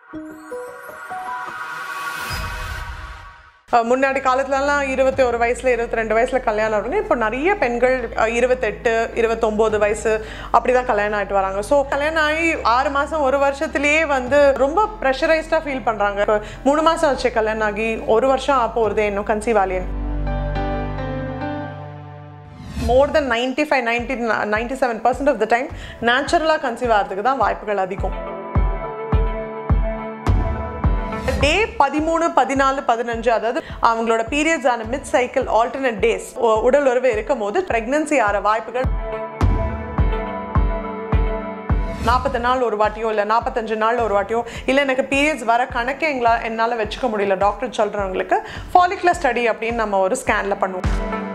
அஹ் முன்னாடி காலத்துலலாம் இருபத்தி ஒரு வயசுல இருபத்தி ரெண்டு வயசுல கல்யாணம் ஆகுங்க இப்போ நிறைய பெண்கள் அஹ், இருபத்தெட்டு இருபத்தொம்போது வயசு அப்படிதான் கல்யாணம் ஆயிட்டு வராங்க ஸோ கல்யாணம் ஆகி ஆறு மாசம் ஒரு வருஷத்துலயே வந்து ரொம்ப ப்ரெஷரைஸ்டாக ஃபீல் பண்றாங்க இப்போ மூணு மாசம் ஆச்சு கல்யாணம் ஆகி ஒரு வருஷம் ஆப்போ வருதே இன்னும் கன்சீவ் ஆலியன் more than ninety five ninety ninety seven percent of the time நேச்சுரலாக கன்சீவ் ஆகிறதுக்கு தான் வாய்ப்புகள் அதிகம் டே பதிமூணு பதினாலு பதினஞ்சு அதாவது அவங்களோட பீரியட்ஸ் ஆன மிட் சைக்கிள் ஆல்டர்னேட் டேஸ் உடல் உறவு இருக்கும் போது பிரெக்னன்சி ஆகிற வாய்ப்புகள் நாற்பத்தி நாள் ஒரு வாட்டியோ இல்லை நாற்பத்தஞ்சு நாள் ஒரு வாட்டியோ இல்லை எனக்கு பீரியட்ஸ் வர கணக்கே எங்களா என்னால் வச்சுக்க முடியல டாக்டர் சொல்கிறவங்களுக்கு ஃபாலிகுலர் ஸ்டடி அப்படின்னு நம்ம ஒரு ஸ்கேனில் பண்ணுவோம்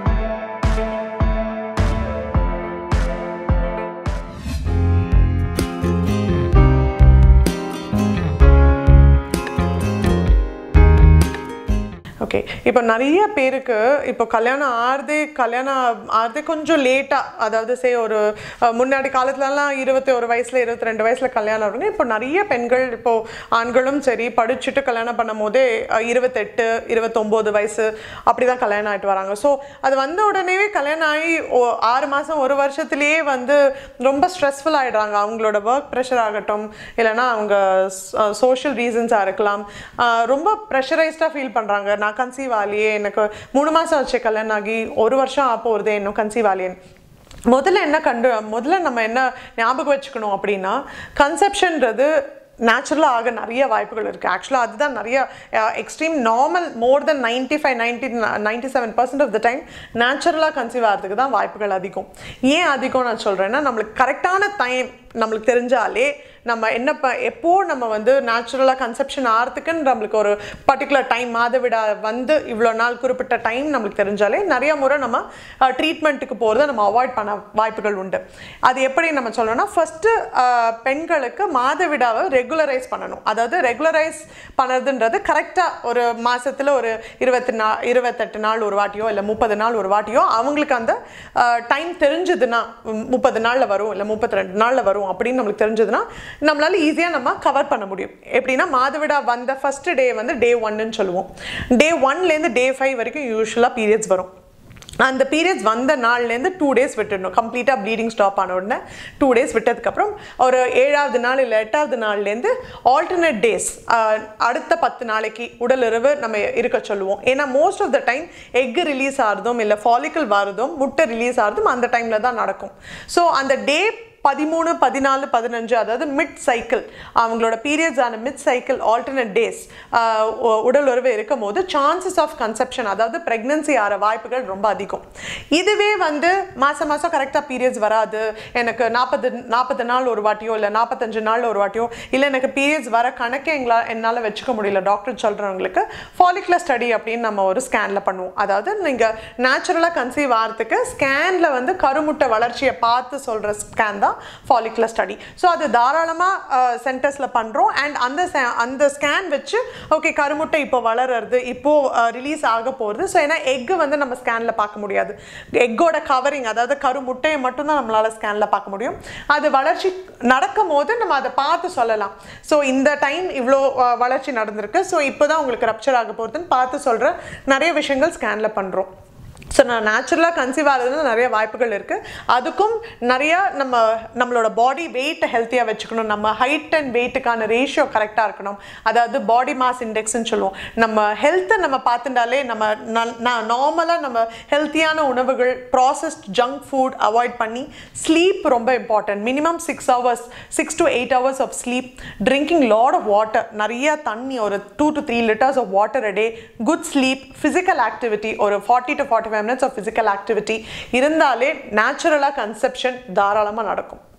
ஓகே இப்போ நிறைய பேருக்கு இப்போ கல்யாணம் ஆறுதே கல்யாணம் ஆறுதே கொஞ்சம் லேட்டாக அதாவது சே ஒரு அஹ், முன்னாடி காலத்துலலாம் இருபத்தி ஒரு வயசுல இருபத்தி ரெண்டு வயசுல கல்யாணம் ஆகுங்க இப்போ நிறைய பெண்கள் இப்போ ஆண்களும் சரி படிச்சுட்டு கல்யாணம் பண்ணும் போதே அஹ், இருபத்தெட்டு இருபத்தொம்போது வயசு அப்படி தான் கல்யாணம் ஆகிட்டு வராங்க ஸோ அது வந்த உடனேவே கல்யாணம் ஆகி ஓ- ஆறு மாதம் ஒரு வருஷத்துலேயே வந்து ரொம்ப ஸ்ட்ரெஸ்ஃபுல் ஆகிடுறாங்க அவங்களோட ஒர்க் ப்ரெஷர் ஆகட்டும் இல்லைன்னா அவங்க சோஷியல் ரீசன்ஸாக இருக்கலாம் அஹ், ரொம்ப ப்ரெஷரைஸ்டாக ஃபீல் பண்ணுறாங்க நான் கன்சீவ் ஆலியே எனக்கு மூணு மாதம் ஆச்சு கல்யாணம் ஆகி ஒரு வருஷம் ஆப்போ வருதே இன்னும் கன்சீவ் ஆலியன் முதல்ல என்ன கண்டு முதல்ல நம்ம என்ன ஞாபகம் வச்சுக்கணும் அப்படின்னா கன்செப்ஷன்றது நேச்சுரலாக ஆக நிறைய வாய்ப்புகள் இருக்குது ஆக்சுவலாக அதுதான் நிறைய extreme normal more than ninety five ninety ninety seven percent of the time நேச்சுரலாக கன்சீவ் ஆகிறதுக்கு தான் வாய்ப்புகள் அதிகம் ஏன் அதிகம் நான் சொல்கிறேன்னா நம்மளுக்கு கரெக்டான டைம் நம்மளுக்கு தெரிஞ்சாலே நம்ம என்ன ப எப்போ நம்ம வந்து நேச்சுரலாக கன்செப்ஷன் ஆகிறதுக்குன்னு நம்மளுக்கு ஒரு பர்டிகுலர் டைம் மாதவிடா வந்து இவ்வளோ நாள் குறிப்பிட்ட டைம் நம்மளுக்கு தெரிஞ்சாலே நிறைய முறை நம்ம ட்ரீட்மெண்ட்டுக்கு போகிறத நம்ம அவாய்ட் பண்ண வாய்ப்புகள் உண்டு அது எப்படி நம்ம சொல்லணும்னா ஃபஸ்ட்டு பெண்களுக்கு மாதவிடாவை ரெகுலரைஸ் பண்ணணும் அதாவது ரெகுலரைஸ் பண்ணுறதுன்றது கரெக்டாக ஒரு மாதத்தில் ஒரு இருபத்தி நா இருபத்தெட்டு நாள் ஒரு வாட்டியோ இல்லை முப்பது நாள் ஒரு வாட்டியோ அவங்களுக்கு அந்த டைம் தெரிஞ்சதுன்னா முப்பது நாளில் வரும் இல்லை முப்பத்தி ரெண்டு நாளில் வரும் அப்படின்னு நம்மளுக்கு தெரிஞ்சதுன்னா நம்மளால ஈஸியாக நம்ம கவர் பண்ண முடியும் எப்படின்னா மாதவிடா வந்த ஃபர்ஸ்ட் டே வந்து டே ஒன்னுன்னு சொல்லுவோம் டே ஒன்லேருந்து டே ஃபைவ் வரைக்கும் யூஸ்வலாக பீரியட்ஸ் வரும் அந்த பீரியட்ஸ் வந்த நாள்லேருந்து டூ டேஸ் விட்டுடணும் கம்ப்ளீட்டாக ப்ளீடிங் ஸ்டாப் ஆன உடனே டூ டேஸ் விட்டதுக்கப்புறம் ஒரு ஏழாவது நாள் இல்லை எட்டாவது நாள்லேருந்து ஆல்டர்னேட் டேஸ் அடுத்த பத்து நாளைக்கு உடலுறவு நம்ம இருக்க சொல்லுவோம் ஏன்னா most of the time egg release ஆகிறதும் இல்லை ஃபாலிக்கல் வரதும் முட்டை ரிலீஸ் ஆகிறதும் அந்த டைமில் தான் நடக்கும் ஸோ அந்த டே பதிமூணு பதினாலு பதினஞ்சு அதாவது மிட் சைக்கிள் அவங்களோட பீரியட்ஸ் ஆன மிட் சைக்கிள் ஆல்டர்னேட் டேஸ் உடல் உறவு இருக்கும் போது சான்சஸ் ஆஃப் கன்செப்ஷன் அதாவது ப்ரெக்னன்சி ஆகிற வாய்ப்புகள் ரொம்ப அதிகம் இதுவே வந்து மாதம் மாதம் கரெக்டாக பீரியட்ஸ் வராது எனக்கு நாற்பது நாற்பது நாள் ஒரு வாட்டியோ இல்லை நாற்பத்தஞ்சு நாள் ஒரு வாட்டியோ இல்லை எனக்கு பீரியட்ஸ் வர கணக்கே எங்களா என்னால் வச்சுக்க முடியல டாக்டர் சொல்கிறவங்களுக்கு ஃபாலிகுலர் ஸ்டடி அப்படின்னு நம்ம ஒரு ஸ்கேனில் பண்ணுவோம் அதாவது நீங்கள் நேச்சுரலாக கன்சீவ் ஆகிறதுக்கு ஸ்கேனில் வந்து கருமுட்டை வளர்ச்சியை பார்த்து சொல்கிற ஸ்கேன் தான் ஃபாலிகுலர் ஸ்டடி ஸோ அது தாராளமாக சென்டர்ஸில் பண்ணுறோம் அண்ட் அந்த sa- அந்த ஸ்கேன் வச்சு ஓகே கருமுட்டை இப்போ வளர்றது இப்போ ரிலீஸ் ஆக போகிறது ஸோ ஏன்னா எக்கு வந்து நம்ம ஸ்கேனில் பார்க்க முடியாது எக்கோட கவரிங் அதாவது கருமுட்டையை மட்டும்தான் நம்மளால் ஸ்கேனில் பார்க்க முடியும் அது வளர்ச்சி நடக்கும் போது நம்ம அதை பார்த்து சொல்லலாம் ஸோ இந்த டைம் இவ்வளோ அஹ், வளர்ச்சி நடந்திருக்கு ஸோ இப்போ தான் உங்களுக்கு ரப்சர் ஆக போகிறதுன்னு பார்த்து சொல்கிற நிறைய விஷயங்கள் ஸ்கேனில் பண்ணுறோம் ஸோ நான் நேச்சுரலாக கன்சீவ் ஆகிறதுல நிறைய வாய்ப்புகள் இருக்குது அதுக்கும் நிறையா நம்ம நம்மளோட பாடி வெயிட்டை ஹெல்த்தியாக வச்சுக்கணும் நம்ம ஹைட் அண்ட் வெயிட்டுக்கான ரேஷியோ கரெக்டாக இருக்கணும் அதாவது பாடி மாஸ் இண்டெக்ஸ்ன்னு சொல்லுவோம் நம்ம ஹெல்த்தை நம்ம பார்த்துட்டாலே நம்ம நார்மலாக நம்ம ஹெல்த்தியான உணவுகள் ப்ராசஸ்ட் ஜங்க் ஃபுட் அவாய்ட் பண்ணி ஸ்லீப் ரொம்ப important minimum six hours six to eight hours of sleep drinking lot of water நிறைய தண்ணி ஒரு two to three litres of water a day good sleep physical activity ஒரு forty to forty five minutes of physical activity இருந்தாலே நேச்சுரலாக conception தாராளமாக நடக்கும்